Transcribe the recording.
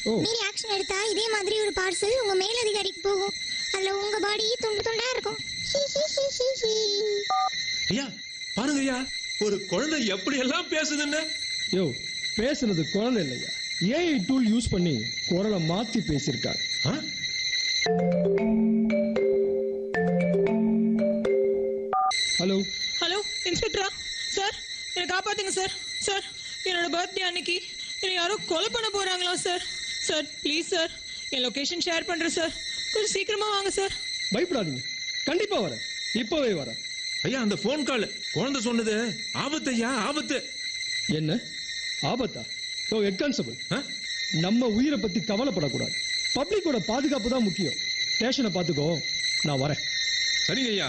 ஓ. மீறி ஆக்ஷன் எடுத்தா இதே மாதிரி ஒரு பார்சல் உங்க மேலதிகாரிக்கு போகும் அதுல உங்க பாடி துண்டு துண்டா இருக்கும் ஹி, ஹி, ஹி, ஹி, ஹி. ஐயா பாருங்க ஐயா ஒரு குழந்தை எப்படி எல்லாம் பேசுதுன்னு யோ பேசுனது குழந்தை இல்லையா ஏஐ டூல் யூஸ் பண்ணி குரலை மாத்தி பேசியிருக்காங்க ஆ? ஹலோ ஹலோ இன்ஸ்பெக்டரா சார் என்னை காப்பாத்துங்க சார் சார் என்னோட பர்த்டே அன்னைக்கு என்னை யாரோ கொலை பண்ண போறாங்களா சார் சார் ப்ளீஸ் சார் என் லொகேஷன் ஷேர் பண்றேன் சார் கொஞ்சம் சீக்கிரமா வாங்க சார் பயப்படாதீங்க கண்டிப்பா வரேன் இப்பவே வரேன் ஐயா அந்த ஃபோன் கால் குழந்தை சொன்னது ஆபத்து ஐயா ஆபத்து என்ன ஆபத்தா யோ ஹெட் கான்ஸ்டபிள் ஆ? நம்ம உயிரை பத்தி கவலைப்படக்கூடாது பப்ளிக்கோட பாதுகாப்பு தான் முக்கியம் ஸ்டேஷனை பார்த்துக்கோ நான் வரேன் சரிங்க ஐயா